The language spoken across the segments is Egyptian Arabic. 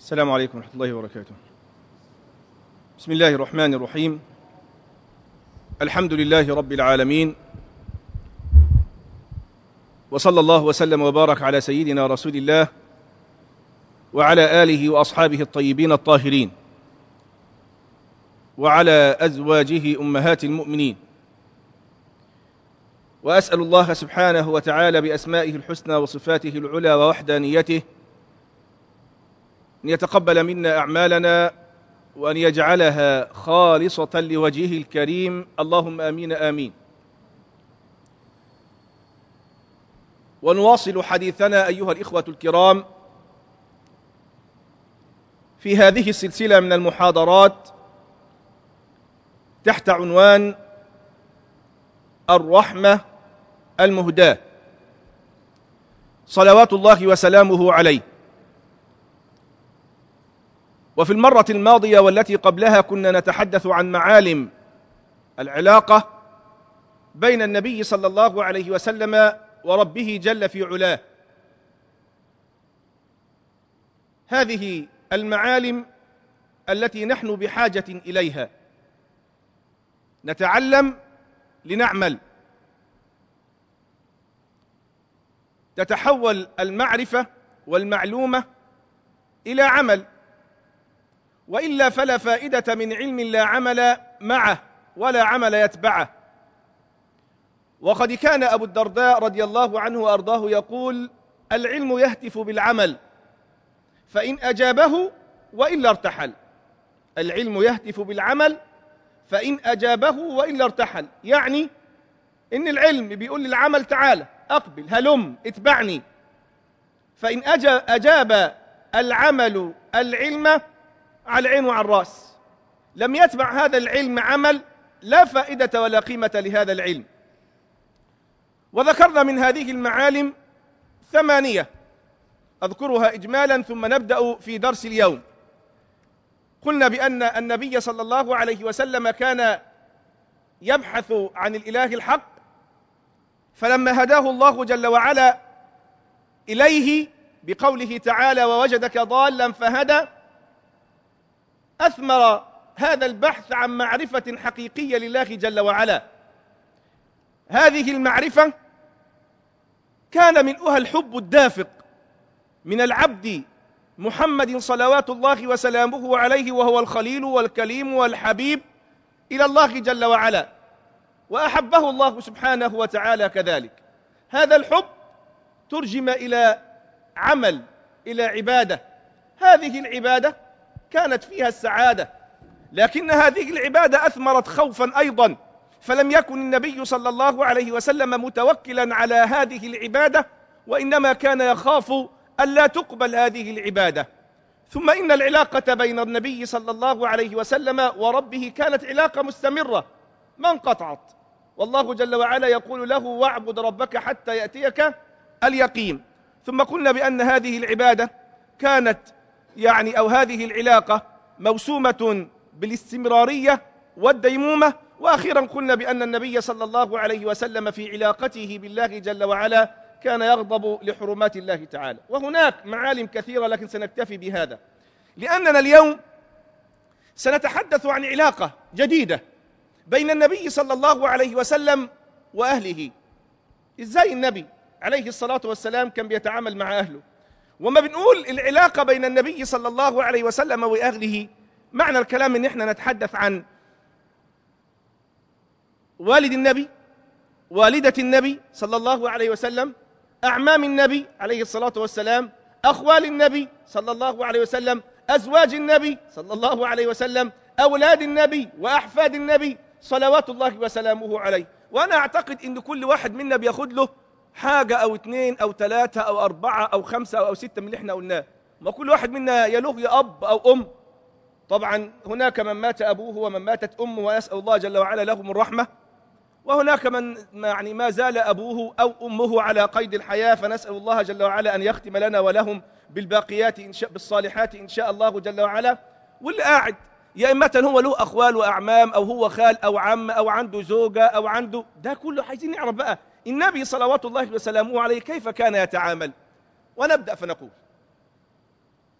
السلام عليكم ورحمة الله وبركاته. بسم الله الرحمن الرحيم. الحمد لله رب العالمين. وصلى الله وسلم وبارك على سيدنا رسول الله وعلى آله وأصحابه الطيبين الطاهرين. وعلى أزواجه أمهات المؤمنين. وأسأل الله سبحانه وتعالى بأسمائه الحسنى وصفاته العلى ووحدانيته أن يتقبل منا أعمالنا وأن يجعلها خالصة لوجهه الكريم اللهم آمين آمين ونواصل حديثنا أيها الإخوة الكرام في هذه السلسلة من المحاضرات تحت عنوان الرحمة المهداة صلوات الله وسلامه عليه وفي المرة الماضية والتي قبلها كنا نتحدث عن معالم العلاقة بين النبي صلى الله عليه وسلم وربه جل في علاه هذه المعالم التي نحن بحاجة إليها نتعلم لنعمل تتحول المعرفة والمعلومة إلى عمل والا فلا فائده من علم لا عمل معه ولا عمل يتبعه وقد كان ابو الدرداء رضي الله عنه وارضاه يقول العلم يهتف بالعمل فان اجابه والا ارتحل العلم يهتف بالعمل فان اجابه والا ارتحل يعني ان العلم بيقول للعمل تعالى اقبل هلم اتبعني فان اجاب العمل العلم على العين وعلى الراس لم يتبع هذا العلم عمل لا فائده ولا قيمه لهذا العلم وذكرنا من هذه المعالم ثمانيه اذكرها اجمالا ثم نبدا في درس اليوم قلنا بان النبي صلى الله عليه وسلم كان يبحث عن الاله الحق فلما هداه الله جل وعلا اليه بقوله تعالى ووجدك ضالا فهدى اثمر هذا البحث عن معرفه حقيقيه لله جل وعلا هذه المعرفه كان ملؤها الحب الدافق من العبد محمد صلوات الله وسلامه عليه وهو الخليل والكليم والحبيب الى الله جل وعلا واحبه الله سبحانه وتعالى كذلك هذا الحب ترجم الى عمل الى عباده هذه العباده كانت فيها السعاده لكن هذه العباده اثمرت خوفا ايضا فلم يكن النبي صلى الله عليه وسلم متوكلا على هذه العباده وانما كان يخاف الا تقبل هذه العباده ثم ان العلاقه بين النبي صلى الله عليه وسلم وربه كانت علاقه مستمره ما انقطعت والله جل وعلا يقول له واعبد ربك حتى ياتيك اليقين ثم قلنا بان هذه العباده كانت يعني او هذه العلاقه موسومه بالاستمراريه والديمومه واخيرا قلنا بان النبي صلى الله عليه وسلم في علاقته بالله جل وعلا كان يغضب لحرمات الله تعالى وهناك معالم كثيره لكن سنكتفي بهذا لاننا اليوم سنتحدث عن علاقه جديده بين النبي صلى الله عليه وسلم واهله ازاي النبي عليه الصلاه والسلام كان بيتعامل مع اهله وما بنقول العلاقه بين النبي صلى الله عليه وسلم واهله معنى الكلام ان احنا نتحدث عن والد النبي والده النبي صلى الله عليه وسلم اعمام النبي عليه الصلاه والسلام اخوال النبي صلى الله عليه وسلم ازواج النبي صلى الله عليه وسلم اولاد النبي واحفاد النبي صلوات الله وسلامه عليه وانا اعتقد ان كل واحد منا بياخد له حاجة أو اثنين أو ثلاثة أو أربعة أو خمسة أو ستة من اللي احنا قلناه ما كل واحد منا يلوه يا أب أو أم طبعا هناك من مات أبوه ومن ماتت أمه ونسأل الله جل وعلا لهم الرحمة وهناك من يعني ما زال أبوه أو أمه على قيد الحياة فنسأل الله جل وعلا أن يختم لنا ولهم بالباقيات إن شاء بالصالحات إن شاء الله جل وعلا واللي قاعد يا إما هو له أخوال وأعمام أو هو خال أو عم أو عنده زوجة أو عنده ده كله عايزين نعرف بقى النبي صلوات الله وسلامه عليه كيف كان يتعامل ونبدأ فنقول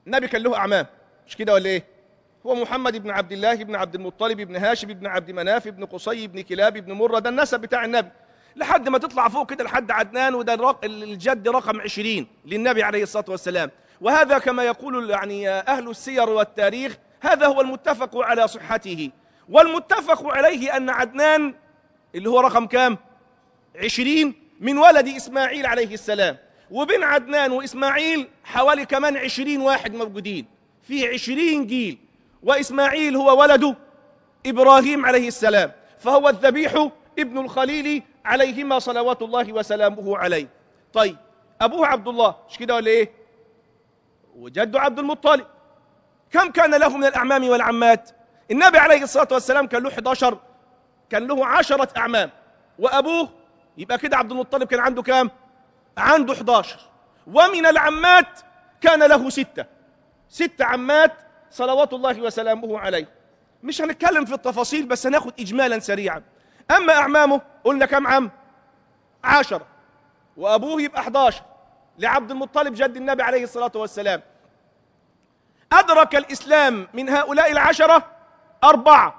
النبي كان له اعمام مش كده ولا ايه هو محمد بن عبد الله بن عبد المطلب بن هاشم بن عبد مناف بن قصي بن كلاب بن مرة ده النسب بتاع النبي لحد ما تطلع فوق كده لحد عدنان وده الرق- الجد رقم عشرين للنبي عليه الصلاة والسلام وهذا كما يقول يعني أهل السير والتاريخ هذا هو المتفق على صحته والمتفق عليه أن عدنان اللي هو رقم كام عشرين من ولد إسماعيل عليه السلام وبين عدنان وإسماعيل حوالي كمان عشرين واحد موجودين في عشرين جيل وإسماعيل هو ولده إبراهيم عليه السلام فهو الذبيح ابن الخليل عليهما صلوات الله وسلامه عليه طيب أبوه عبد الله مش كده ولا إيه وجده عبد المطلب كم كان له من الأعمام والعمات النبي عليه الصلاة والسلام كان له 11 كان له عشرة أعمام وأبوه يبقى كده عبد المطلب كان عنده كام عنده 11 ومن العمات كان له ستة ست عمات صلوات الله وسلامه عليه مش هنتكلم في التفاصيل بس هناخد إجمالا سريعا أما أعمامه قلنا كم عم عشرة وأبوه يبقى 11 لعبد المطلب جد النبي عليه الصلاة والسلام أدرك الإسلام من هؤلاء العشرة أربعة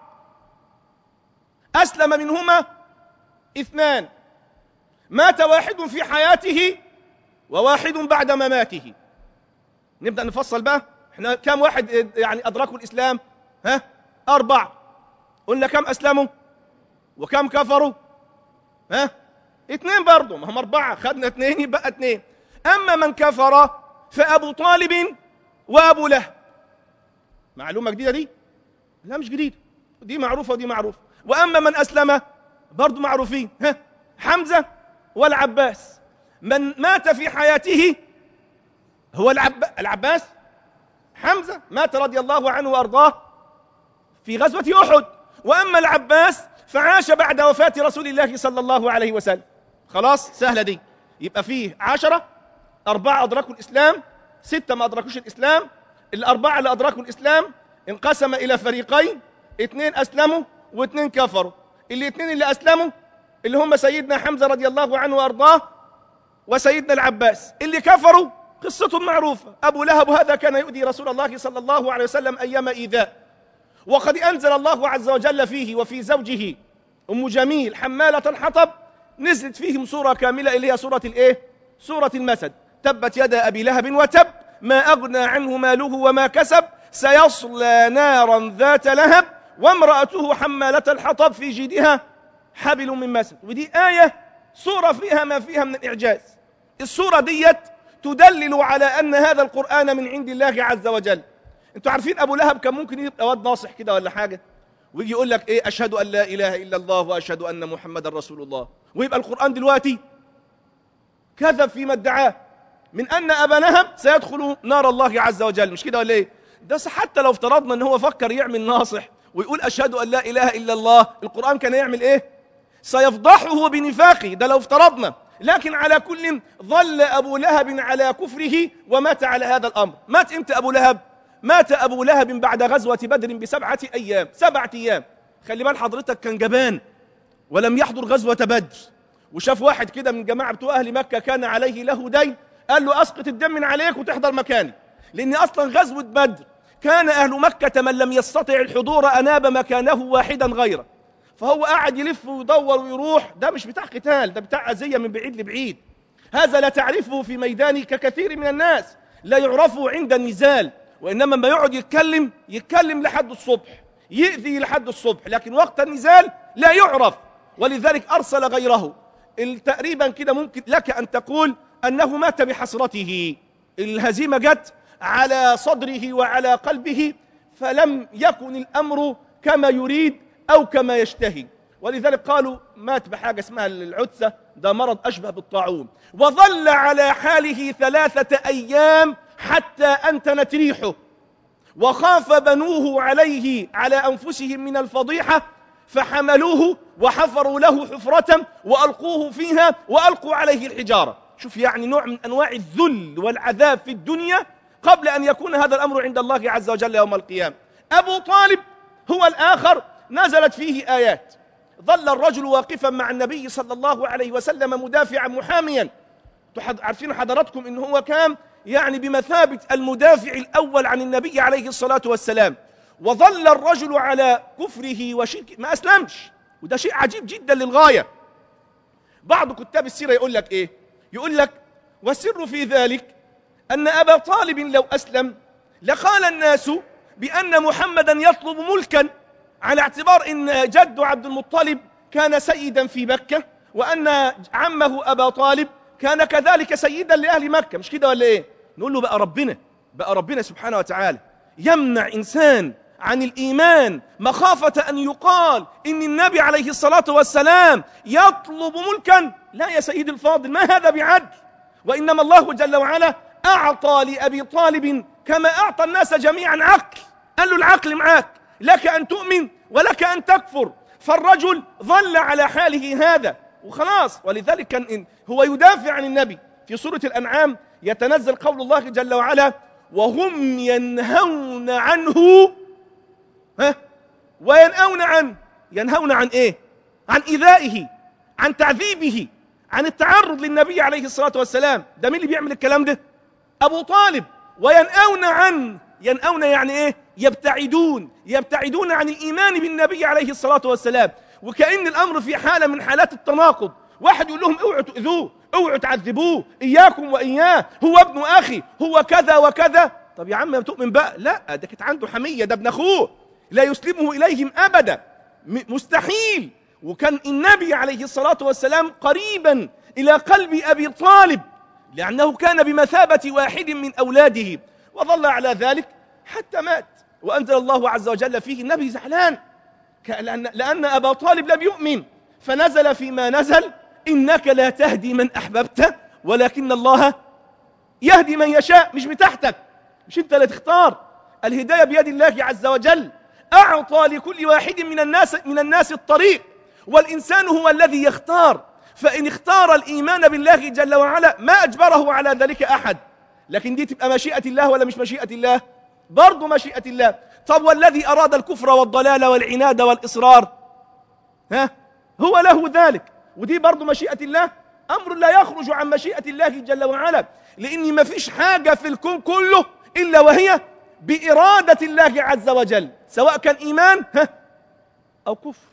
أسلم منهما اثنان مات واحد في حياته وواحد بعد مماته نبدأ نفصل بقى احنا كم واحد يعني أدركوا الإسلام ها أربعة قلنا كم أسلموا وكم كفروا ها اثنين برضه ما هم أربعة خدنا اثنين يبقى اثنين أما من كفر فأبو طالب وأبو لهب معلومة جديدة دي لا مش جديدة دي معروفة ودي معروفة وأما من أسلم برضه معروفين ها حمزة والعباس من مات في حياته هو العب... العباس حمزة مات رضي الله عنه وأرضاه في غزوة أحد وأما العباس فعاش بعد وفاة رسول الله صلى الله عليه وسلم خلاص سهلة دي يبقى فيه عشرة أربعة أدركوا الإسلام ستة ما أدركوش الإسلام الأربعة اللي أدركوا الإسلام انقسم إلى فريقين اثنين أسلموا واثنين كفروا الاثنين اللي أسلموا اللي هم سيدنا حمزة رضي الله عنه وأرضاه وسيدنا العباس اللي كفروا قصتهم معروفة أبو لهب هذا كان يؤذي رسول الله صلى الله عليه وسلم أيام إيذاء وقد أنزل الله عز وجل فيه وفي زوجه أم جميل حمالة الحطب نزلت فيهم سورة كاملة اللي هي سورة الإيه؟ سورة المسد تبت يدا أبي لهب وتب ما أغنى عنه ماله وما كسب سيصلى نارا ذات لهب وامرأته حمالة الحطب في جيدها حبل من مسد ودي آية سورة فيها ما فيها من الإعجاز السورة ديت تدلل على أن هذا القرآن من عند الله عز وجل انتوا عارفين أبو لهب كان ممكن يبقى واد ناصح كده ولا حاجة ويجي يقول لك ايه أشهد أن لا إله إلا الله وأشهد أن محمد رسول الله ويبقى القرآن دلوقتي كذب فيما ادعاه من أن أبا لهب سيدخل نار الله عز وجل مش كده ولا ايه ده حتى لو افترضنا ان هو فكر يعمل ناصح ويقول أشهد أن لا إله إلا الله القرآن كان يعمل ايه سيفضحه بنفاقه ده لو افترضنا لكن على كل ظل أبو لهب على كفره ومات على هذا الأمر مات امتى أبو لهب مات أبو لهب بعد غزوة بدر بسبعة أيام سبعة أيام خلي بال حضرتك كان جبان ولم يحضر غزوة بدر وشاف واحد كده من جماعة بتوع أهل مكة كان عليه له دين قال له أسقط الدم من عليك وتحضر مكاني لأن أصلا غزوة بدر كان أهل مكة من لم يستطع الحضور أناب مكانه واحدا غيره فهو قاعد يلف ويدور ويروح ده مش بتاع قتال ده بتاع أذية من بعيد لبعيد هذا لا تعرفه في ميدان ككثير من الناس لا يعرفه عند النزال وإنما ما يقعد يتكلم يتكلم لحد الصبح يأذي لحد الصبح لكن وقت النزال لا يعرف ولذلك أرسل غيره تقريبا كده ممكن لك أن تقول أنه مات بحسرته الهزيمة جت على صدره وعلى قلبه فلم يكن الأمر كما يريد أو كما يشتهي ولذلك قالوا مات بحاجة اسمها العدسة ده مرض أشبه بالطاعون وظل على حاله ثلاثة أيام حتى أنتنت ريحه وخاف بنوه عليه على أنفسهم من الفضيحة فحملوه وحفروا له حفرة وألقوه فيها وألقوا عليه الحجارة شوف يعني نوع من أنواع الذل والعذاب في الدنيا قبل أن يكون هذا الأمر عند الله عز وجل يوم القيامة أبو طالب هو الآخر نزلت فيه آيات ظل الرجل واقفا مع النبي صلى الله عليه وسلم مدافعا محاميا عارفين حضراتكم إن هو كان يعني بمثابة المدافع الأول عن النبي عليه الصلاة والسلام وظل الرجل على كفره وشركه ما أسلمش وده شيء عجيب جدا للغاية بعض كتاب السيرة يقول لك إيه يقول لك والسر في ذلك أن أبا طالب لو أسلم لقال الناس بأن محمدا يطلب ملكا على اعتبار أن جد عبد المطلب كان سيدا في مكة وأن عمه أبا طالب كان كذلك سيدا لأهل مكة مش كده ولا إيه نقول له بقى ربنا بقى ربنا سبحانه وتعالى يمنع إنسان عن الإيمان مخافة أن يقال إن النبي عليه الصلاة والسلام يطلب ملكا لا يا سيدي الفاضل ما هذا بعدل وإنما الله جل وعلا أعطى لأبي طالب كما أعطى الناس جميعا عقل قال له العقل معاك لك أن تؤمن ولك أن تكفر فالرجل ظل على حاله هذا وخلاص ولذلك كان هو يدافع عن النبي في سورة الأنعام يتنزل قول الله جل وعلا وهم ينهون عنه ها وينأون عنه ينهون عن ايه عن إيذائه عن تعذيبه عن التعرض للنبي عليه الصلاة والسلام ده مين اللي بيعمل الكلام ده أبو طالب وينأون عنه ينأون يعني ايه يبتعدون يبتعدون عن الإيمان بالنبي عليه الصلاة والسلام وكأن الأمر في حالة من حالات التناقض واحد يقول لهم اوعوا تؤذوه اوعوا تعذبوه إياكم وإياه هو ابن أخي هو كذا وكذا طب يا عم ما تؤمن بقى لا ده كانت عنده حمية ده ابن أخوه لا يسلمه إليهم أبدا مستحيل وكان النبي عليه الصلاة والسلام قريبا إلى قلب أبي طالب لأنه كان بمثابة واحد من أولاده وظل على ذلك حتى مات وأنزل الله عز وجل فيه النبي زعلان لأن, لأن أبا طالب لم يؤمن فنزل فيما نزل إنك لا تهدي من أحببت ولكن الله يهدي من يشاء مش بتاعتك مش انت اللي تختار الهداية بيد الله عز وجل أعطى لكل واحد من الناس من الناس الطريق والإنسان هو الذي يختار فإن اختار الإيمان بالله جل وعلا ما أجبره على ذلك أحد لكن دي تبقى مشيئة الله ولا مش مشيئة الله برضو مشيئة الله طب والذي أراد الكفر والضلال والعناد والإصرار ها هو له ذلك ودي برضو مشيئة الله أمر لا يخرج عن مشيئة الله جل وعلا لأن ما فيش حاجة في الكون كله إلا وهي بإرادة الله عز وجل سواء كان إيمان ها أو كفر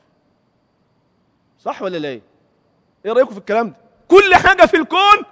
صح ولا لا إيه رأيكم في الكلام ده كل حاجة في الكون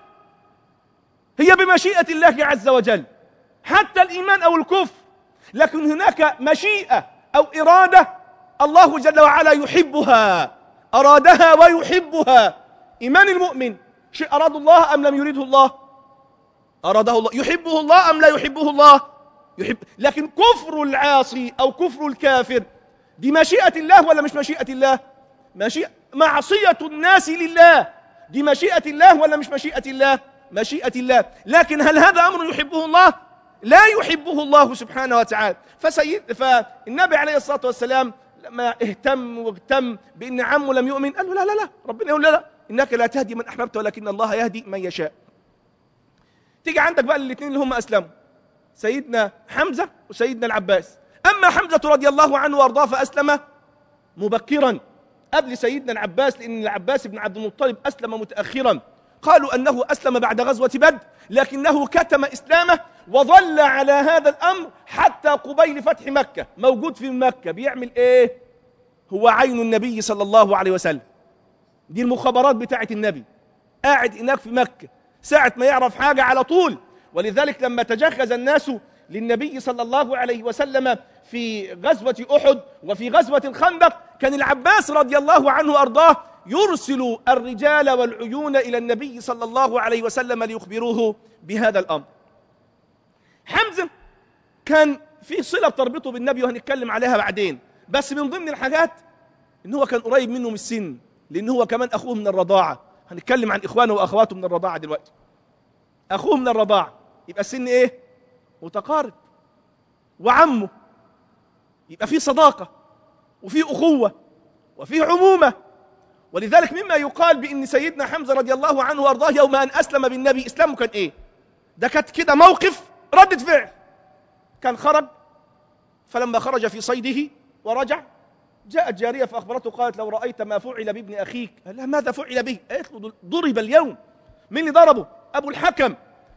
هي بمشيئة الله عز وجل حتى الإيمان أو الكفر لكن هناك مشيئة أو إرادة الله جل وعلا يحبها أرادها ويحبها إيمان المؤمن شيء أراد الله أم لم يريده الله أراده الله يحبه الله أم لا يحبه الله يحب لكن كفر العاصي أو كفر الكافر دي مشيئة الله ولا مش مشيئة الله مشيئة معصية الناس لله دي مشيئة الله ولا مش مشيئة الله مشيئة الله لكن هل هذا أمر يحبه الله لا يحبه الله سبحانه وتعالى فسيد فالنبي عليه الصلاة والسلام لما اهتم واهتم بأن عمه لم يؤمن قال له لا لا لا ربنا يقول لا لا إنك لا تهدي من أحببت ولكن الله يهدي من يشاء تيجي عندك بقى الاثنين اللي هم أسلموا سيدنا حمزة وسيدنا العباس أما حمزة رضي الله عنه وأرضاه فأسلم مبكرا قبل سيدنا العباس لأن العباس بن عبد المطلب أسلم متأخرا قالوا أنه أسلم بعد غزوة بدر لكنه كتم إسلامه وظل على هذا الأمر حتى قبيل فتح مكة موجود في مكة بيعمل إيه هو عين النبي صلى الله عليه وسلم دي المخابرات بتاعة النبي قاعد هناك في مكة ساعة ما يعرف حاجة على طول ولذلك لما تجهز الناس للنبي صلى الله عليه وسلم في غزوة أحد وفي غزوة الخندق كان العباس رضي الله عنه وأرضاه يرسل الرجال والعيون إلى النبي صلى الله عليه وسلم ليخبروه بهذا الأمر حمزة كان في صلة تربطه بالنبي وهنتكلم عليها بعدين بس من ضمن الحاجات ان هو كان قريب منه من السن لان هو كمان اخوه من الرضاعة هنتكلم عن اخوانه واخواته من الرضاعة دلوقتي اخوه من الرضاعة يبقى السن ايه متقارب وعمه يبقى في صداقة وفي أخوة وفي عمومة ولذلك مما يقال بأن سيدنا حمزة رضي الله عنه وأرضاه يوم أن أسلم بالنبي إسلامه كان إيه ده كانت كده موقف ردة فعل كان خرج فلما خرج في صيده ورجع جاءت جارية فأخبرته قالت لو رأيت ما فعل بابن أخيك قال لها ماذا فعل به قالت له ضرب اليوم من اللي ضربه أبو الحكم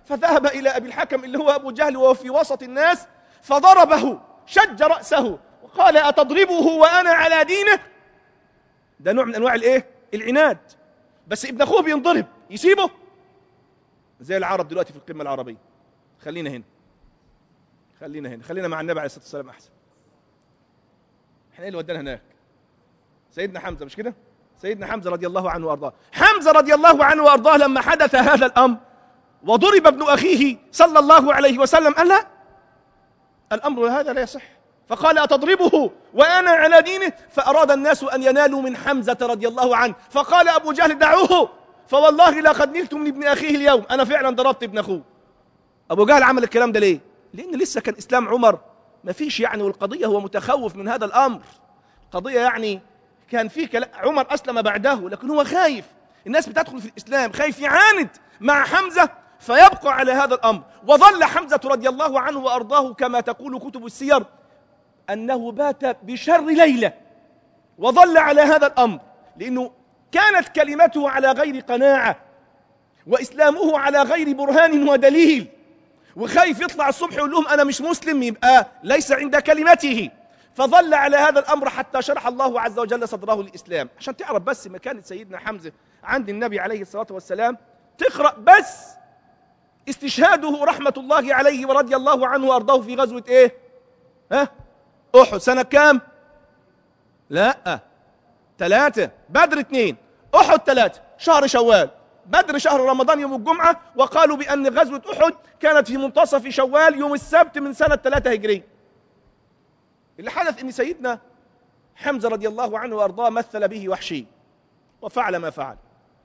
فذهب إلى أبي الحكم اللي هو أبو جهل وهو في وسط الناس فضربه شج رأسه وقال أتضربه وأنا على دينه ده نوع من أنواع الإيه؟ العناد بس ابن أخوه بينضرب يسيبه زي العرب دلوقتي في القمة العربية خلينا هنا خلينا هنا خلينا مع النبي عليه الصلاة والسلام أحسن احنا ايه اللي ودانا هناك سيدنا حمزة مش كده سيدنا حمزة رضي الله عنه وأرضاه حمزة رضي الله عنه وأرضاه لما حدث هذا الأمر وضرب ابن أخيه صلى الله عليه وسلم قال لا الأمر هذا لا يصح فقال أتضربه وأنا على دينه فأراد الناس أن ينالوا من حمزة رضي الله عنه فقال أبو جهل دعوه فوالله لقد نلت من ابن أخيه اليوم أنا فعلا ضربت ابن أخوه أبو جهل عمل الكلام ده ليه لأن لسه كان إسلام عمر ما فيش يعني والقضية هو متخوف من هذا الأمر قضية يعني كان في كلام عمر أسلم بعده لكن هو خايف الناس بتدخل في الإسلام خايف يعاند مع حمزة فيبقى على هذا الأمر وظل حمزة رضي الله عنه وأرضاه كما تقول كتب السير أنه بات بشر ليلة وظل على هذا الأمر لأنه كانت كلمته على غير قناعة وإسلامه على غير برهان ودليل وخايف يطلع الصبح يقول لهم أنا مش مسلم يبقى ليس عند كلمته فظل على هذا الأمر حتى شرح الله عز وجل صدره للإسلام عشان تعرف بس مكانة سيدنا حمزة عند النبي عليه الصلاة والسلام تقرأ بس استشهاده رحمة الله عليه ورضي الله عنه وأرضاه في غزوة إيه ها أحد سنة كام لا ثلاثة بدر اثنين أحد ثلاثة شهر شوال بدر شهر رمضان يوم الجمعة وقالوا بأن غزوة أحد كانت في منتصف شوال يوم السبت من سنة ثلاثة هجرية اللي حدث أن سيدنا حمزة رضي الله عنه وأرضاه مثل به وحشي وفعل ما فعل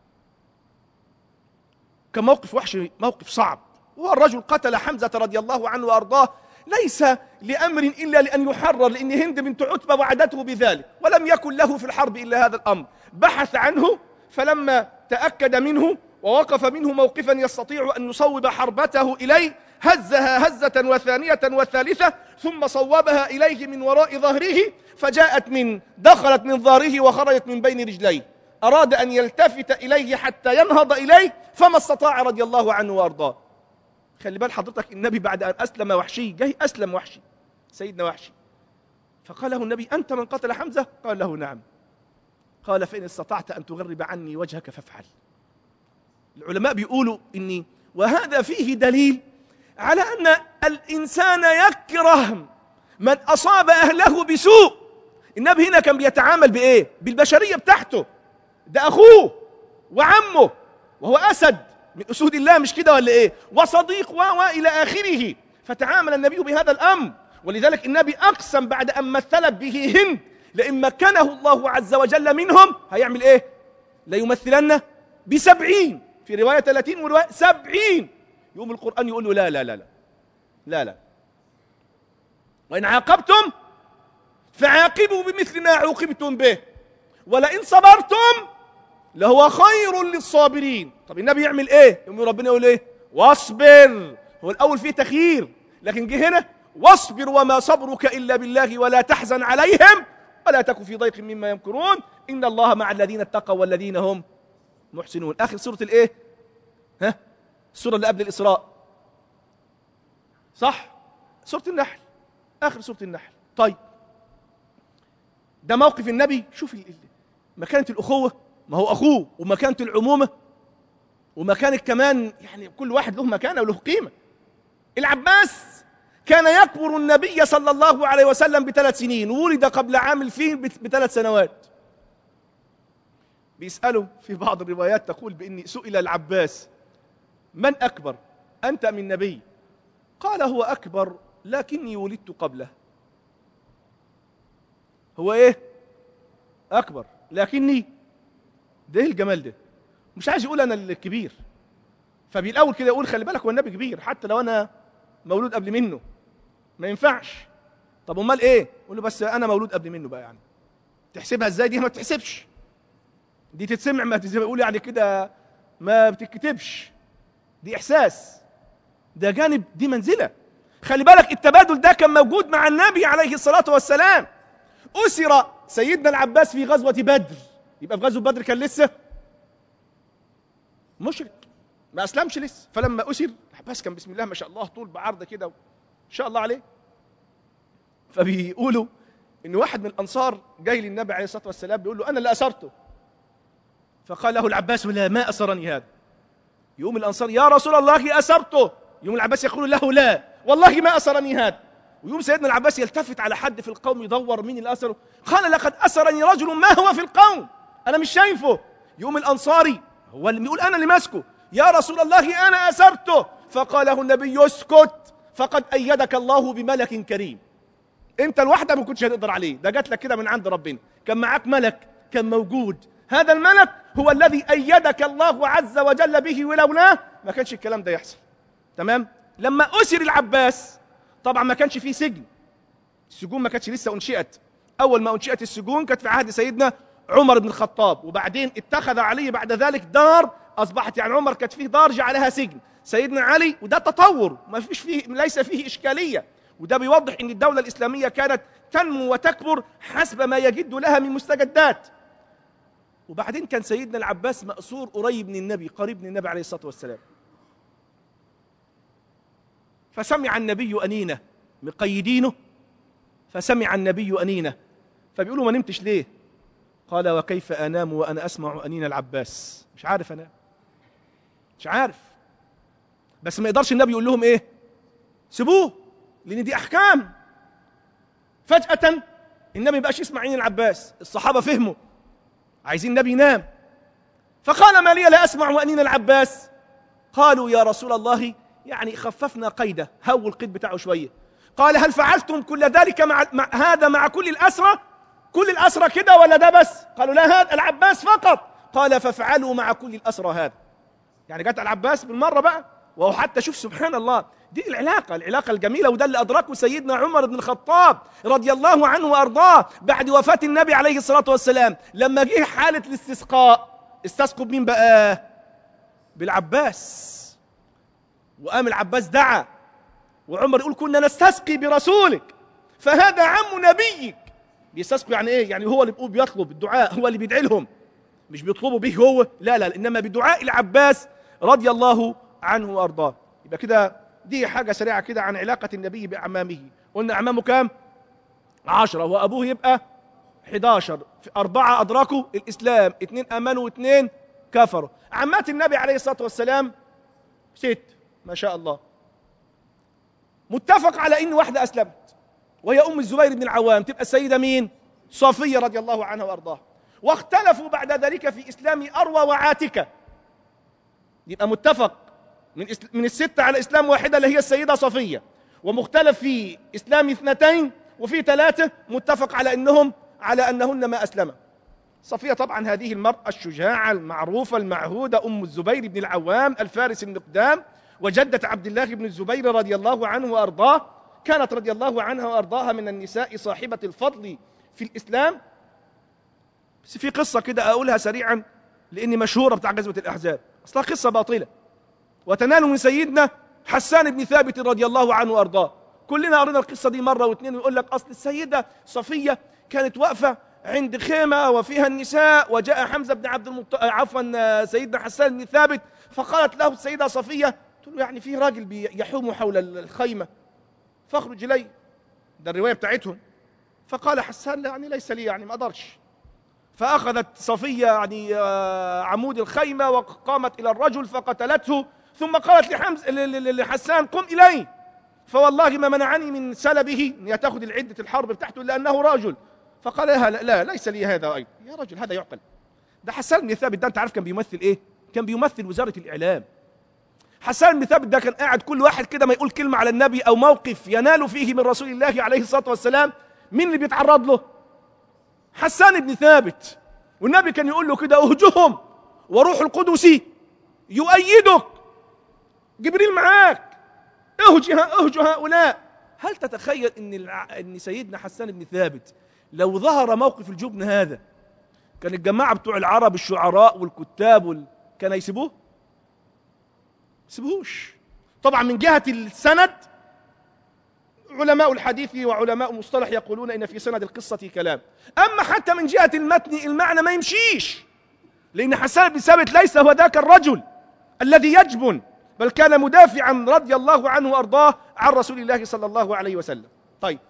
كان موقف وحشي موقف صعب هو الرجل قتل حمزة رضي الله عنه وأرضاه ليس لأمر إلا لأن يحرر لأن هند بنت عتبة وعدته بذلك ولم يكن له في الحرب إلا هذا الأمر بحث عنه فلما تأكد منه ووقف منه موقفا يستطيع أن يصوب حربته إليه هزها هزة وثانية وثالثة ثم صوبها إليه من وراء ظهره فجاءت من دخلت من ظهره وخرجت من بين رجليه أراد أن يلتفت إليه حتى ينهض إليه فما استطاع رضي الله عنه وأرضاه خلي بال حضرتك النبي بعد أن أسلم وحشي جاي أسلم وحشي سيدنا وحشي فقال له النبي أنت من قتل حمزة قال له نعم قال فإن استطعت أن تغرب عني وجهك فافعل العلماء بيقولوا إني وهذا فيه دليل على أن الإنسان يكره من أصاب أهله بسوء النبي هنا كان بيتعامل بإيه بالبشرية بتاعته ده أخوه وعمه وهو أسد من أسود الله مش كده ولا إيه وصديق و إلى آخره فتعامل النبي بهذا الأمر ولذلك النبي أقسم بعد أن مثلت به هند لئن مكنه الله عز وجل منهم هيعمل إيه ليمثلن بسبعين في رواية 30 ورواية سبعين يقوم القرآن يقول له لا لا لا لا لا لا وإن عاقبتم فعاقبوا بمثل ما عوقبتم به ولئن صبرتم لهو خير للصابرين طب النبي يعمل ايه يقوم ربنا يقول ايه واصبر هو الاول فيه تخيير لكن جه هنا واصبر وما صبرك الا بالله ولا تحزن عليهم ولا تك في ضيق مما يمكرون ان الله مع الذين اتقوا والذين هم محسنون اخر سوره الايه ها السوره اللي قبل الاسراء صح سوره النحل اخر سوره النحل طيب ده موقف النبي شوف مكانه الاخوه ما هو اخوه ومكانه العمومه ومكانه كمان يعني كل واحد له مكانه وله قيمه العباس كان يكبر النبي صلى الله عليه وسلم بثلاث سنين ولد قبل عام الفيل بثلاث سنوات بيسألوا في بعض الروايات تقول بإني سئل العباس من أكبر أنت من نبي قال هو أكبر لكني ولدت قبله هو إيه أكبر لكني ده ايه الجمال ده مش عايز يقول انا الكبير فبالاول كده يقول خلي بالك هو النبي كبير حتى لو انا مولود قبل منه ما ينفعش طب امال ايه يقول له بس انا مولود قبل منه بقى يعني تحسبها ازاي دي ما تحسبش دي تتسمع ما زي ما يقول يعني كده ما بتتكتبش دي احساس ده جانب دي منزله خلي بالك التبادل ده كان موجود مع النبي عليه الصلاه والسلام اسر سيدنا العباس في غزوه بدر يبقى في غزوه بدر كان لسه مشرك ما اسلمش لسه فلما اسر العباس كان بسم الله ما شاء الله طول بعرض كده ان شاء الله عليه فبيقولوا ان واحد من الانصار جاي للنبي عليه الصلاه والسلام بيقول له انا اللي اسرته فقال له العباس لا ما اسرني هذا يقوم الانصار يا رسول الله اسرته يقوم العباس يقول له لا والله ما اسرني هذا ويقوم سيدنا العباس يلتفت على حد في القوم يدور مين اللي اسره قال لقد اسرني رجل ما هو في القوم انا مش شايفه يقوم الانصاري هو اللي بيقول انا اللي ماسكه يا رسول الله انا اسرته فقال له النبي اسكت فقد ايدك الله بملك كريم انت لوحدك ما كنتش هتقدر عليه ده جات لك كده من عند ربنا كان معاك ملك كان موجود هذا الملك هو الذي ايدك الله عز وجل به ولولاه ما كانش الكلام ده يحصل تمام لما اسر العباس طبعا ما كانش فيه سجن السجون ما كانتش لسه انشئت اول ما انشئت السجون كانت في عهد سيدنا عمر بن الخطاب وبعدين اتخذ علي بعد ذلك دار اصبحت يعني عمر كانت فيه دار جعلها سجن سيدنا علي وده تطور ما فيش فيه ليس فيه اشكاليه وده بيوضح ان الدوله الاسلاميه كانت تنمو وتكبر حسب ما يجد لها من مستجدات وبعدين كان سيدنا العباس مأسور قريب من النبي قريب من النبي عليه الصلاه والسلام فسمع النبي أنينة مقيدينه فسمع النبي أنينة فبيقولوا ما نمتش ليه قال وكيف أنام وأنا أسمع أنين العباس مش عارف أنام مش عارف بس ما يقدرش النبي يقول لهم إيه سيبوه لأن دي أحكام فجأة النبي ما بقاش يسمع عين العباس الصحابة فهموا عايزين النبي ينام فقال ما لي لا أسمع أنين العباس قالوا يا رسول الله يعني خففنا قيده هو القيد بتاعه شويه قال هل فعلتم كل ذلك مع, مع هذا مع كل الأسرة كل الأسرة كده ولا ده بس قالوا لا هذا العباس فقط قال فافعلوا مع كل الأسرة هذا يعني جت العباس بالمرة بقى وهو حتى شوف سبحان الله دي العلاقة العلاقة الجميلة وده اللي أدركه سيدنا عمر بن الخطاب رضي الله عنه وأرضاه بعد وفاة النبي عليه الصلاة والسلام لما جه حالة الاستسقاء استسقوا بمين بقى بالعباس وقام العباس دعا وعمر يقول كنا نستسقي برسولك فهذا عم نبيك بيستسقي يعني ايه يعني هو اللي بيقول بيطلب الدعاء هو اللي بيدعي لهم مش بيطلبوا به هو لا لا انما بدعاء العباس رضي الله عنه وارضاه يبقى كده دي حاجه سريعه كده عن علاقه النبي باعمامه قلنا اعمامه كام عشرة وابوه يبقى 11 أربعة أدركوا الإسلام اثنين آمنوا واثنين كفروا عمات النبي عليه الصلاة والسلام ست ما شاء الله متفق على ان واحده اسلمت وهي ام الزبير بن العوام تبقى السيده مين صفيه رضي الله عنها وارضاها واختلفوا بعد ذلك في اسلام اروى وعاتكه يبقى متفق من من السته على اسلام واحده اللي هي السيده صفيه ومختلف في اسلام اثنتين وفي ثلاثه متفق على انهم على انهن ما اسلما صفيه طبعا هذه المراه الشجاعه المعروفه المعهوده ام الزبير بن العوام الفارس النقدام وجدة عبد الله بن الزبير رضي الله عنه وأرضاه كانت رضي الله عنها وأرضاها من النساء صاحبة الفضل في الإسلام بس في قصة كده أقولها سريعا لأني مشهورة بتاع غزوة الأحزاب أصلها قصة باطلة وتنال من سيدنا حسان بن ثابت رضي الله عنه وأرضاه كلنا قرينا القصة دي مرة واثنين ويقول لك أصل السيدة صفية كانت واقفة عند خيمة وفيها النساء وجاء حمزة بن عبد المطلب عفوا سيدنا حسان بن ثابت فقالت له السيدة صفية قلت له يعني في راجل يحوم حول الخيمة فاخرج إلي ده الرواية بتاعتهم فقال حسان يعني ليس لي يعني ما أقدرش فأخذت صفية يعني عمود الخيمة وقامت إلى الرجل فقتلته ثم قالت لحمز لحسان قم إلي فوالله ما منعني من سلبه ان تاخذ العدة الحرب بتاعته إلا أنه رجل فقال لها لا, لا ليس لي هذا أيضا يا رجل هذا يعقل ده حسان بن ثابت ده أنت عارف كان بيمثل إيه كان بيمثل وزارة الإعلام حسان بن ثابت ده كان قاعد كل واحد كده ما يقول كلمة على النبي أو موقف ينال فيه من رسول الله عليه الصلاة والسلام مين اللي بيتعرض له حسان بن ثابت والنبي كان يقول له كده اهجهم وروح القدس يؤيدك جبريل معاك اهج اهج هؤلاء هل تتخيل ان الع... ان سيدنا حسان بن ثابت لو ظهر موقف الجبن هذا كان الجماعه بتوع العرب الشعراء والكتاب وال... كان يسيبوه سيبوش طبعا من جهة السند علماء الحديث وعلماء المصطلح يقولون إن في سند القصة كلام أما حتى من جهة المتن المعنى ما يمشيش لأن حسان بن ثابت ليس هو ذاك الرجل الذي يجبن بل كان مدافعا رضي الله عنه وارضاه عن رسول الله صلى الله عليه وسلم طيب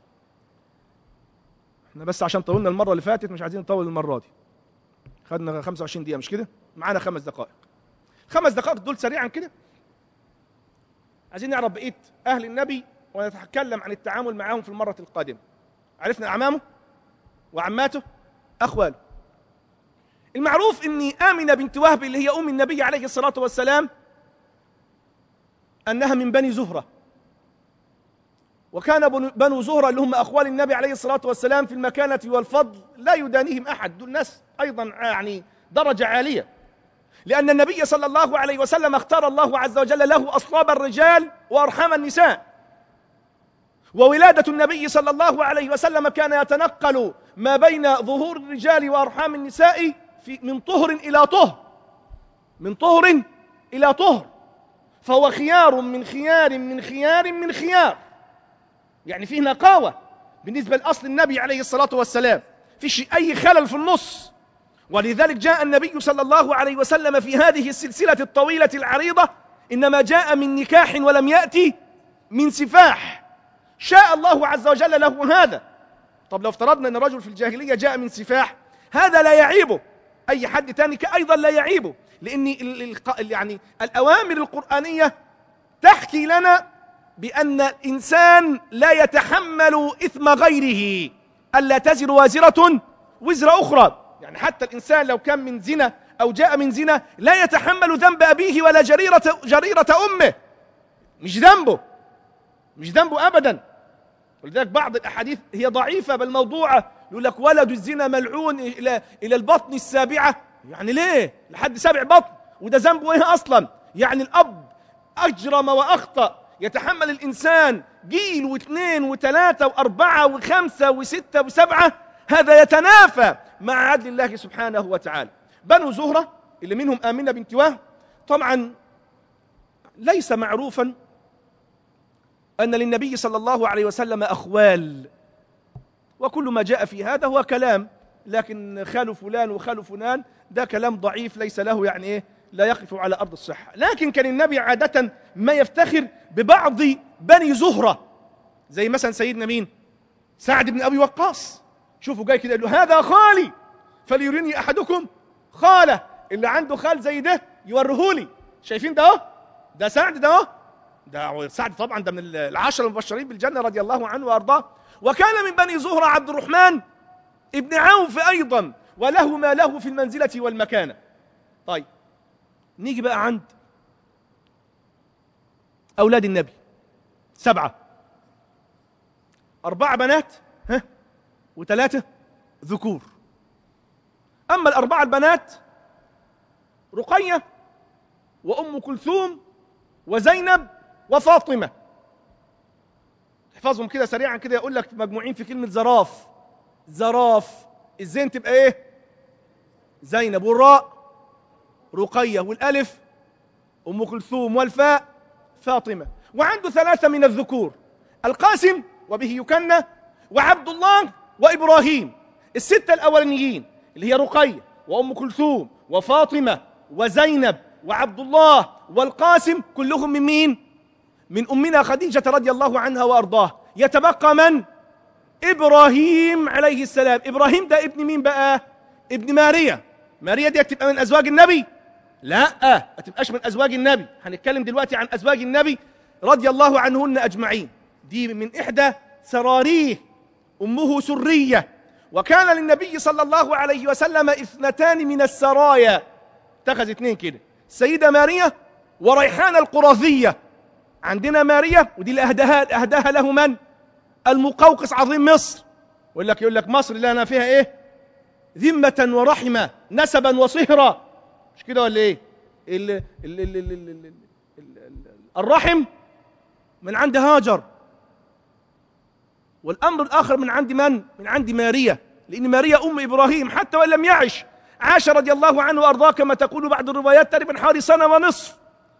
احنا بس عشان طولنا المره اللي فاتت مش عايزين نطول المره دي خدنا 25 دقيقه مش كده معانا خمس دقائق خمس دقائق دول سريعا كده عايزين نعرف بقيه اهل النبي ونتكلم عن التعامل معهم في المره القادمه عرفنا اعمامه وعماته اخواله المعروف ان امنه بنت وهب اللي هي ام النبي عليه الصلاه والسلام انها من بني زهره وكان بنو- بنو زهره اللي هم اخوال النبي عليه الصلاه والسلام في المكانه والفضل لا يدانيهم احد دول ناس ايضا يعني درجه عاليه لان النبي صلى الله عليه وسلم اختار الله عز وجل له اصلاب الرجال وارحام النساء وولادة النبي صلى الله عليه وسلم كان يتنقل ما بين ظهور الرجال وأرحام النساء في من طهر إلى طهر من طهر إلى طهر فهو خيار من خيار من خيار من خيار يعني فيه نقاوة بالنسبة لأصل النبي عليه الصلاة والسلام فيش أي خلل في النص ولذلك جاء النبي صلى الله عليه وسلم في هذه السلسلة الطويلة العريضة إنما جاء من نكاح ولم يأتي من سفاح شاء الله عز وجل له هذا طب لو افترضنا ان الرجل في الجاهليه جاء من سفاح هذا لا يعيبه اي حد تاني ايضا لا يعيبه لان ال- ال- يعني الاوامر القرانيه تحكي لنا بان الانسان لا يتحمل اثم غيره الا تزر وازره وزر اخرى يعني حتى الانسان لو كان من زنا او جاء من زنا لا يتحمل ذنب ابيه ولا جريره جريره امه مش ذنبه مش ذنبه ابدا ولذلك بعض الاحاديث هي ضعيفه بل موضوعه يقول لك ولد الزنا ملعون الى الى البطن السابعه يعني ليه لحد سابع بطن وده ذنبه ايه اصلا يعني الاب اجرم واخطا يتحمل الانسان جيل واثنين وثلاثه واربعه وخمسه وسته وسبعه هذا يتنافى مع عدل الله سبحانه وتعالى بنو زهره اللي منهم امنه بنت وهب طبعا ليس معروفا أن للنبي صلى الله عليه وسلم أخوال وكل ما جاء في هذا هو كلام لكن خال فلان وخال فلان ده كلام ضعيف ليس له يعني إيه لا يقف على أرض الصحة لكن كان النبي عادة ما يفتخر ببعض بني زهرة زي مثلا سيدنا مين سعد بن أبي وقاص شوفوا جاي كده يقول له هذا خالي فليرني أحدكم خاله اللي عنده خال زي ده يوريهولي شايفين ده اهو ده سعد ده اهو ده سعد طبعا ده من العشرة المبشرين بالجنة رضي الله عنه وأرضاه وكان من بني زهرة عبد الرحمن ابن عوف أيضا وله ما له في المنزلة والمكانة طيب نيجي بقى عند أولاد النبي سبعة أربعة بنات ها وثلاثة ذكور أما الأربعة البنات رقية وأم كلثوم وزينب وفاطمة احفظهم كده سريعا كده يقول لك مجموعين في كلمة زراف زراف الزين تبقى ايه زينب والراء رقية والألف أم كلثوم والفاء فاطمة وعنده ثلاثة من الذكور القاسم وبه يكنى وعبد الله وإبراهيم الستة الأولانيين اللي هي رقية وأم كلثوم وفاطمة وزينب وعبد الله والقاسم كلهم من مين؟ من أمنا خديجة رضي الله عنها وأرضاه يتبقى من؟ إبراهيم عليه السلام إبراهيم ده ابن مين بقى؟ ابن ماريا ماريا دي تبقى من أزواج النبي؟ لا ما تبقاش من أزواج النبي هنتكلم دلوقتي عن أزواج النبي رضي الله عنهن أجمعين دي من إحدى سراريه أمه سرية وكان للنبي صلى الله عليه وسلم اثنتان من السرايا اتخذ اثنين كده السيدة ماريا وريحانة القرظية عندنا ماريا ودي اللي أهداها, أهداها له من؟ المقوقس عظيم مصر يقول لك يقول لك مصر اللي أنا فيها إيه؟ ذمة ورحمة نسبا وصهرا مش كده ولا إيه؟ ال ال ال ال ال ال ال ال الرحم من عند هاجر والأمر الآخر من عند من؟ من عند ماريا لأن ماريا أم إبراهيم حتى وإن لم يعش عاش رضي الله عنه وأرضاه كما تقول بعض الروايات تقريبا حوالي سنة ونصف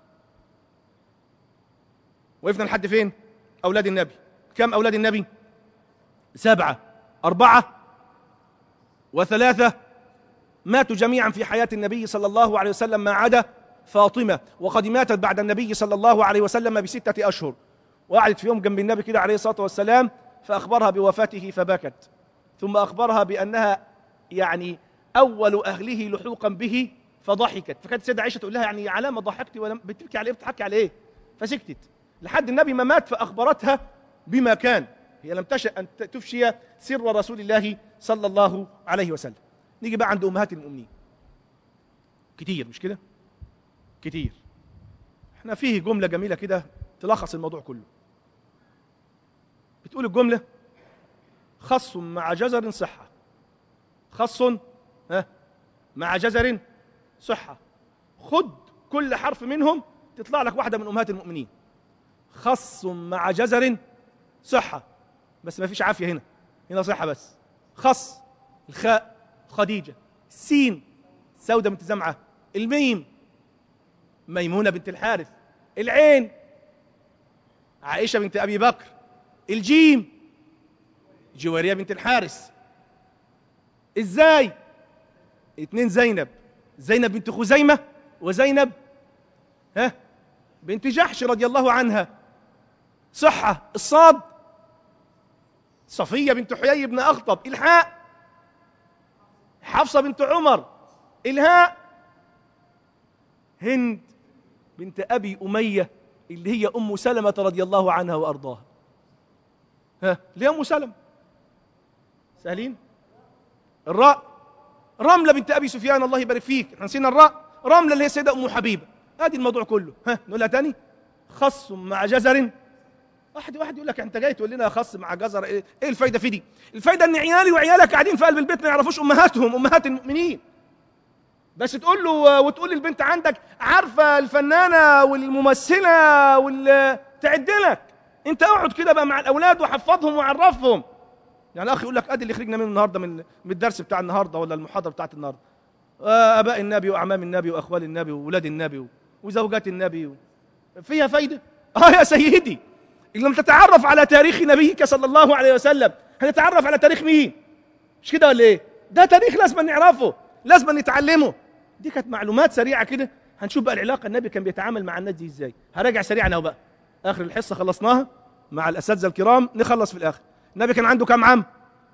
وقفنا لحد فين؟ أولاد النبي كم أولاد النبي؟ سبعة أربعة وثلاثة ماتوا جميعا في حياة النبي صلى الله عليه وسلم ما عدا فاطمة وقد ماتت بعد النبي صلى الله عليه وسلم بستة أشهر وقعدت في يوم جنب النبي كده عليه الصلاة والسلام فأخبرها بوفاته فبكت ثم أخبرها بأنها يعني أول أهله لحوقا به فضحكت فكانت السيدة عائشة تقول لها يعني على ما ضحكتي ولم بتبكي على إيه بتضحكي على إيه فسكتت لحد النبي ما مات فأخبرتها بما كان هي لم تشأ أن تفشي سر رسول الله صلى الله عليه وسلم نيجي بقى عند أمهات المؤمنين كتير مش كده كتير احنا فيه جملة جميلة كده تلخص الموضوع كله بتقول الجملة خص مع جزر صحة خص ها مع جزر صحة خد كل حرف منهم تطلع لك واحدة من أمهات المؤمنين خص مع جزر صحة بس ما فيش عافية هنا هنا صحة بس خص الخاء خديجة السين سودة بنت زمعة الميم ميمونة بنت الحارث العين عائشة بنت أبي بكر الجيم جوارية بنت الحارث ازاي اتنين زينب زينب بنت خزيمة وزينب ها بنت جحش رضي الله عنها صحة الصاد صفية بنت حيي بن أخطب الحاء حفصة بنت عمر الهاء هند بنت أبي أمية اللي هي أم سلمة رضي الله عنها وأرضاها ها ليه أم سلمة سهلين الراء رملة بنت أبي سفيان الله يبارك فيك احنا نسينا الراء رملة اللي هي سيدة أم حبيبة ادي الموضوع كله ها نقولها تاني خص مع جزر واحد واحد يقول لك انت جاي تقول لنا خص مع جزر ايه إيه الفايده في دي الفايده ان عيالي وعيالك قاعدين في قلب البيت ما يعرفوش امهاتهم امهات المؤمنين بس تقول له وتقول للبنت عندك عارفه الفنانه والممثله وال تعد لك انت اقعد كده بقى مع الاولاد وحفظهم وعرفهم يعني اخي يقول لك ادي اللي خرجنا منه النهارده من من الدرس بتاع النهارده ولا المحاضره بتاعت النهارده آه، اباء النبي واعمام النبي واخوال النبي واولاد النبي وزوجات النبي فيها فايده اه يا سيدي إن لم تتعرف على تاريخ نبيك صلى الله عليه وسلم هتتعرف على تاريخ مين مش كده ولا ايه ده تاريخ لازم نعرفه لازم نتعلمه دي كانت معلومات سريعه كده هنشوف بقى العلاقه النبي كان بيتعامل مع الناس دي ازاي هراجع سريعا اهو بقى اخر الحصه خلصناها مع الاساتذه الكرام نخلص في الاخر النبي كان عنده كام عام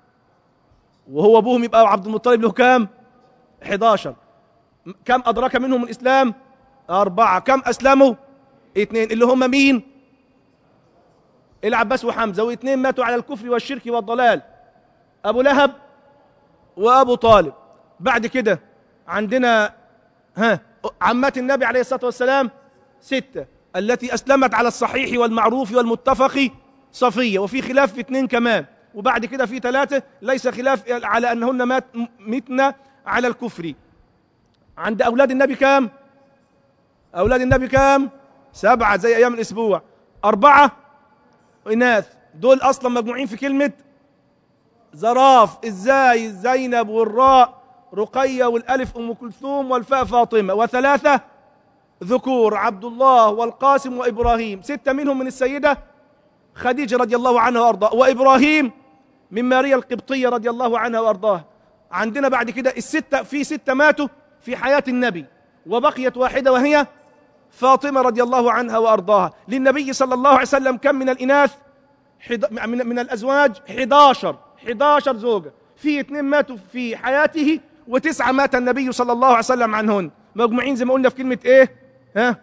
وهو ابوهم يبقى عبد المطلب له كام 11 كم ادرك منهم الاسلام اربعه كم اسلموا اثنين اللي هم مين العباس وحمزه واثنين ماتوا على الكفر والشرك والضلال ابو لهب وابو طالب بعد كده عندنا ها عمات النبي عليه الصلاه والسلام سته التي اسلمت على الصحيح والمعروف والمتفق صفيه وفي خلاف في اثنين كمان وبعد كده في ثلاثه ليس خلاف على انهن مات متنا على الكفر عند اولاد النبي كام اولاد النبي كام سبعه زي ايام الاسبوع اربعه إناث دول أصلا مجموعين في كلمة زراف الزاي زينب والراء رقية والألف أم كلثوم والفاء فاطمة وثلاثة ذكور عبد الله والقاسم وإبراهيم ستة منهم من السيدة خديجة رضي الله عنها وأرضاها وإبراهيم من ماريا القبطية رضي الله عنها وأرضاها عندنا بعد كده الستة في ستة ماتوا في حياة النبي وبقيت واحدة وهي فاطمة رضي الله عنها وأرضاها للنبي صلى الله عليه وسلم كم من الإناث حد... من, من الأزواج 11 11 زوجة في اثنين ماتوا في حياته وتسعة مات النبي صلى الله عليه وسلم عنهن مجموعين زي ما قلنا في كلمة ايه ها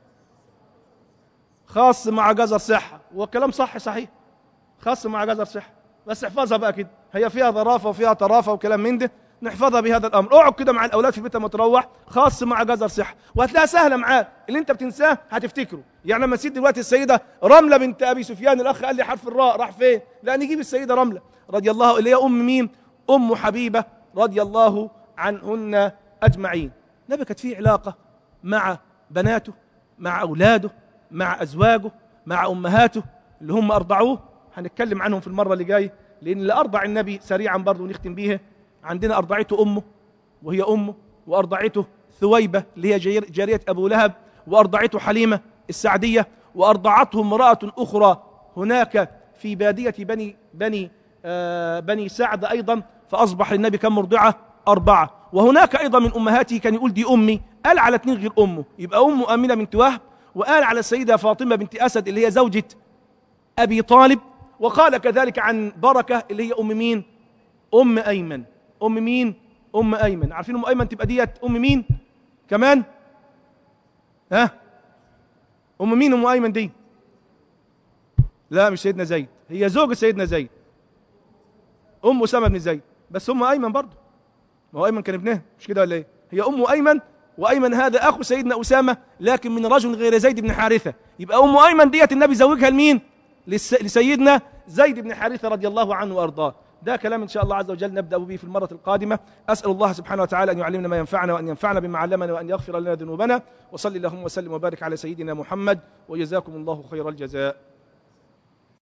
خاص مع جزر صحة والكلام صح صحيح خاص مع جزر صحة بس احفظها بقى كده هي فيها ظرافة وفيها طرافة وكلام من ده نحفظها بهذا الامر اقعد كده مع الاولاد في البيت لما تروح خاص مع جزر صحه وهتلاقيها سهله معاه اللي انت بتنساه هتفتكره يعني لما نسيت دلوقتي السيده رمله بنت ابي سفيان الاخ قال لي حرف الراء راح فين لا نجيب السيده رمله رضي الله اللي هي ام مين ام حبيبه رضي الله عنهن اجمعين النبي كانت فيه علاقه مع بناته مع اولاده مع ازواجه مع امهاته اللي هم ارضعوه هنتكلم عنهم في المره اللي جايه لان اللي ارضع النبي سريعا برضه ونختم بيها عندنا أرضعته أمه وهي أمه وأرضعته ثويبة اللي هي جارية أبو لهب وأرضعته حليمة السعدية وأرضعته امرأة أخرى هناك في بادية بني بني آه بني سعد أيضا فأصبح للنبي كم مرضعة أربعة وهناك أيضا من أمهاته كان يقول دي أمي قال على اتنين غير امه يبقى امه امينه بنت وهب وقال على السيده فاطمه بنت اسد اللي هي زوجة ابي طالب وقال كذلك عن بركه اللي هي ام مين ام ايمن ام مين ام ايمن عارفين ام ايمن تبقى ديت ام مين كمان ها ام مين ام ايمن دي لا مش سيدنا زيد هي زوجة سيدنا زيد ام اسامه بن زيد بس ام ايمن برضه ما هو ايمن كان ابنها مش كده ولا ايه هي ام ايمن وايمن هذا اخو سيدنا اسامه لكن من رجل غير زيد بن حارثه يبقى ام ايمن ديت النبي زوجها لمين لس- لسيدنا زيد بن حارثه رضي الله عنه وارضاه ده كلام ان شاء الله عز وجل نبدا به في المره القادمه اسال الله سبحانه وتعالى ان يعلمنا ما ينفعنا وان ينفعنا بما علمنا وان يغفر لنا ذنوبنا وصلي اللهم وسلم وبارك على سيدنا محمد وجزاكم الله خير الجزاء